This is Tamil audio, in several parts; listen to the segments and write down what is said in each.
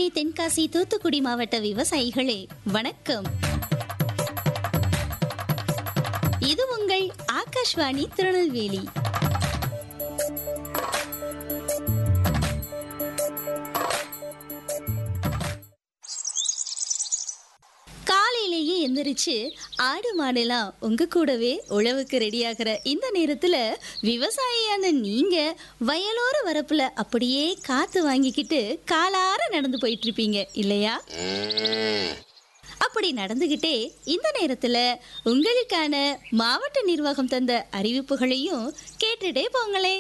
தென்காசி தூத்துக்குடி மாவட்ட விவசாயிகளே வணக்கம் இது உங்கள் ஆகாஷ்வாணி திருநெல்வேலி காலையிலேயே எந்திரிச்சு ஆடு மாடெல்லாம் உங்க கூடவே உழவுக்கு ரெடியாகிற இந்த நேரத்துல விவசாயியான நீங்க வயலோர வரப்புல அப்படியே காத்து வாங்கிக்கிட்டு காலார நடந்து போயிட்டு இருப்பீங்க இல்லையா அப்படி நடந்துகிட்டே இந்த நேரத்துல உங்களுக்கான மாவட்ட நிர்வாகம் தந்த அறிவிப்புகளையும் கேட்டுட்டே போங்களே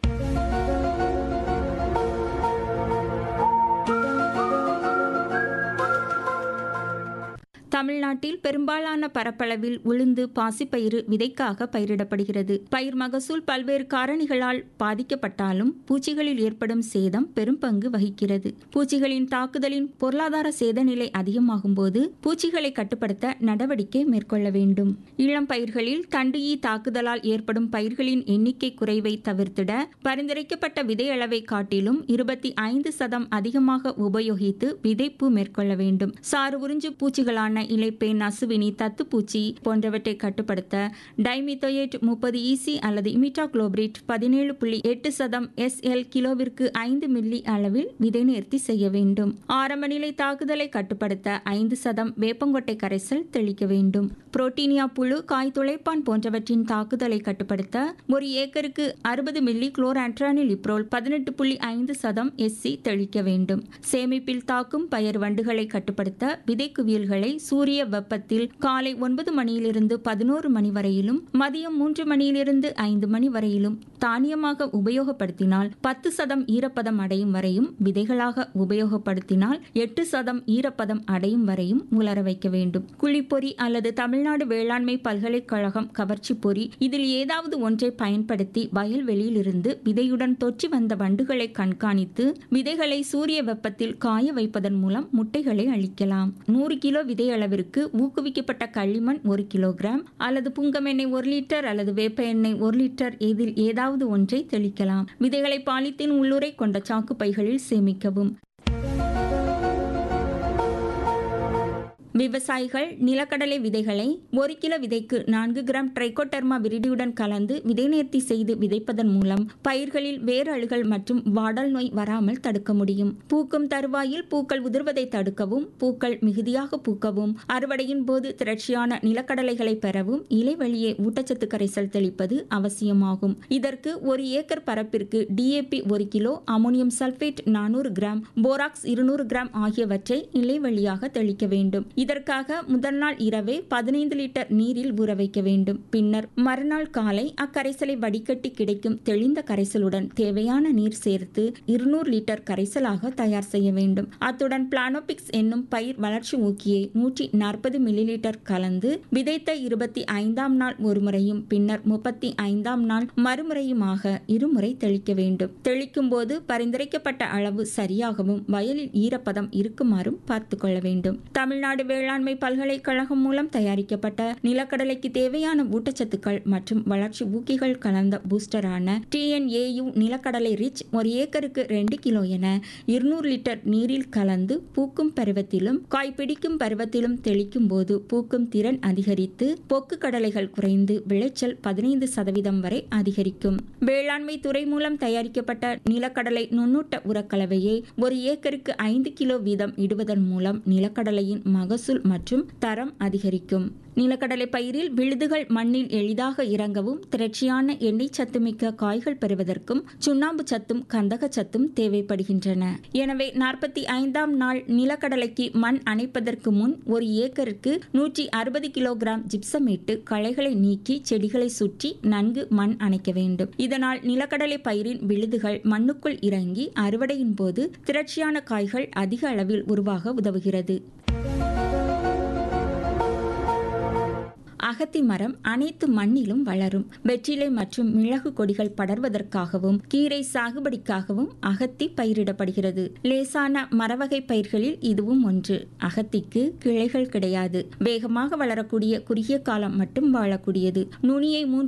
தமிழ்நாட்டில் பெரும்பாலான பரப்பளவில் உளுந்து பாசிப்பயிறு விதைக்காக பயிரிடப்படுகிறது பயிர் மகசூல் பல்வேறு காரணிகளால் பாதிக்கப்பட்டாலும் பூச்சிகளில் ஏற்படும் சேதம் பெரும் பங்கு வகிக்கிறது பூச்சிகளின் தாக்குதலின் பொருளாதார சேத நிலை அதிகமாகும் போது பூச்சிகளை கட்டுப்படுத்த நடவடிக்கை மேற்கொள்ள வேண்டும் இளம் பயிர்களில் தண்டு ஈ தாக்குதலால் ஏற்படும் பயிர்களின் எண்ணிக்கை குறைவை தவிர்த்திட பரிந்துரைக்கப்பட்ட விதை அளவை காட்டிலும் இருபத்தி ஐந்து சதம் அதிகமாக உபயோகித்து விதைப்பு மேற்கொள்ள வேண்டும் சாறு உறிஞ்சு பூச்சிகளான இலைப்பேன் அசுவினி தத்துப்பூச்சி போன்றவற்றை கட்டுப்படுத்த டைமித்தோயேட் முப்பது ஈசி அல்லது இமிட்டாக்ளோபிரிட் பதினேழு புள்ளி எட்டு சதம் எஸ்எல் கிலோவிற்கு ஐந்து மில்லி அளவில் விதை நேர்த்தி செய்ய வேண்டும் ஆரம்ப நிலை தாக்குதலை கட்டுப்படுத்த ஐந்து சதம் வேப்பங்கொட்டை கரைசல் தெளிக்க வேண்டும் புரோட்டீனியா புழு காய் துளைப்பான் போன்றவற்றின் தாக்குதலை கட்டுப்படுத்த ஒரு ஏக்கருக்கு அறுபது மில்லி குளோரான்ட்ரானில் இப்ரோல் பதினெட்டு புள்ளி ஐந்து சதம் எஸ்சி தெளிக்க வேண்டும் சேமிப்பில் தாக்கும் பயறு வண்டுகளை கட்டுப்படுத்த விதை குவியல்களை சூரிய வெப்பத்தில் காலை ஒன்பது மணியிலிருந்து பதினோரு மணி வரையிலும் மதியம் மூன்று மணியிலிருந்து ஐந்து மணி வரையிலும் தானியமாக உபயோகப்படுத்தினால் பத்து சதம் ஈரப்பதம் அடையும் வரையும் விதைகளாக உபயோகப்படுத்தினால் எட்டு சதம் ஈரப்பதம் அடையும் வரையும் உலர வைக்க வேண்டும் குழிப்பொறி அல்லது தமிழ்நாடு வேளாண்மை பல்கலைக்கழகம் கவர்ச்சி பொறி இதில் ஏதாவது ஒன்றை பயன்படுத்தி வயல்வெளியிலிருந்து விதையுடன் தொற்றி வந்த வண்டுகளை கண்காணித்து விதைகளை சூரிய வெப்பத்தில் காய வைப்பதன் மூலம் முட்டைகளை அளிக்கலாம் நூறு கிலோ விதை அளவிற்கு ஊக்குவிக்கப்பட்ட களிமண் ஒரு கிலோகிராம் அல்லது புங்கம் எண்ணெய் ஒரு லிட்டர் அல்லது வேப்ப எண்ணெய் ஒரு லிட்டர் இதில் ஏதாவது ஒன்றை தெளிக்கலாம் விதைகளை பாலித்தீன் உள்ளுரை கொண்ட சாக்கு பைகளில் சேமிக்கவும் விவசாயிகள் நிலக்கடலை விதைகளை ஒரு கிலோ விதைக்கு நான்கு கிராம் ட்ரைகோடர்மா விரிடியுடன் கலந்து விதை நேர்த்தி செய்து விதைப்பதன் மூலம் பயிர்களில் வேர் அழுகல் மற்றும் வாடல் நோய் வராமல் தடுக்க முடியும் பூக்கும் தருவாயில் பூக்கள் உதிர்வதை தடுக்கவும் பூக்கள் மிகுதியாக பூக்கவும் அறுவடையின் போது திரட்சியான நிலக்கடலைகளை பெறவும் இலை வழியே ஊட்டச்சத்து கரைசல் தெளிப்பது அவசியமாகும் இதற்கு ஒரு ஏக்கர் பரப்பிற்கு டிஏபி ஒரு கிலோ அமோனியம் சல்பேட் நானூறு கிராம் போராக்ஸ் இருநூறு கிராம் ஆகியவற்றை இலை வழியாக தெளிக்க வேண்டும் இதற்காக முதல் நாள் இரவே பதினைந்து லிட்டர் நீரில் ஊற வைக்க வேண்டும் பின்னர் மறுநாள் காலை அக்கரைசலை வடிகட்டி கிடைக்கும் தெளிந்த கரைசலுடன் தேவையான நீர் சேர்த்து இருநூறு லிட்டர் கரைசலாக தயார் செய்ய வேண்டும் அத்துடன் பிளானோபிக்ஸ் என்னும் பயிர் வளர்ச்சி ஊக்கியை நூற்றி நாற்பது மில்லி லிட்டர் கலந்து விதைத்த இருபத்தி ஐந்தாம் நாள் ஒரு முறையும் பின்னர் முப்பத்தி ஐந்தாம் நாள் மறுமுறையுமாக இருமுறை தெளிக்க வேண்டும் தெளிக்கும் போது பரிந்துரைக்கப்பட்ட அளவு சரியாகவும் வயலில் ஈரப்பதம் இருக்குமாறும் பார்த்து கொள்ள வேண்டும் தமிழ்நாடு வேளாண்மை பல்கலைக்கழகம் மூலம் தயாரிக்கப்பட்ட நிலக்கடலைக்கு தேவையான ஊட்டச்சத்துக்கள் மற்றும் வளர்ச்சி ஊக்கிகள் கலந்த பூஸ்டரான டிஎன்ஏயு நிலக்கடலை ரிச் ஒரு ஏக்கருக்கு ரெண்டு கிலோ என இருநூறு லிட்டர் நீரில் கலந்து பூக்கும் பருவத்திலும் காய் பிடிக்கும் பருவத்திலும் தெளிக்கும் போது பூக்கும் திறன் அதிகரித்து பொக்கு கடலைகள் குறைந்து விளைச்சல் பதினைந்து சதவீதம் வரை அதிகரிக்கும் வேளாண்மை துறை மூலம் தயாரிக்கப்பட்ட நிலக்கடலை நுண்ணூட்ட உரக்கலவையை ஒரு ஏக்கருக்கு ஐந்து கிலோ வீதம் இடுவதன் மூலம் நிலக்கடலையின் மகசூல் மற்றும் தரம் அதிகரிக்கும் நிலக்கடலை பயிரில் விழுதுகள் மண்ணில் எளிதாக இறங்கவும் திரட்சியான எண்ணெய் சத்துமிக்க காய்கள் பெறுவதற்கும் சுண்ணாம்பு சத்தும் கந்தக சத்தும் தேவைப்படுகின்றன எனவே நாற்பத்தி ஐந்தாம் நாள் நிலக்கடலைக்கு மண் அணைப்பதற்கு முன் ஒரு ஏக்கருக்கு நூற்றி அறுபது கிலோகிராம் ஜிப்சமிட்டு களைகளை நீக்கி செடிகளை சுற்றி நன்கு மண் அணைக்க வேண்டும் இதனால் நிலக்கடலை பயிரின் விழுதுகள் மண்ணுக்குள் இறங்கி அறுவடையின் போது திரட்சியான காய்கள் அதிக அளவில் உருவாக உதவுகிறது அகத்தி மரம் அனைத்து மண்ணிலும் வளரும் வெற்றிலை மற்றும் மிளகு கொடிகள் படர்வதற்காகவும் கீரை சாகுபடிக்காகவும் அகத்தி பயிரிடப்படுகிறது லேசான மரவகை பயிர்களில் இதுவும் ஒன்று அகத்திக்கு கிளைகள் கிடையாது வேகமாக வளரக்கூடிய குறுகிய காலம் மட்டும் வாழக்கூடியது நுனியை மூன்று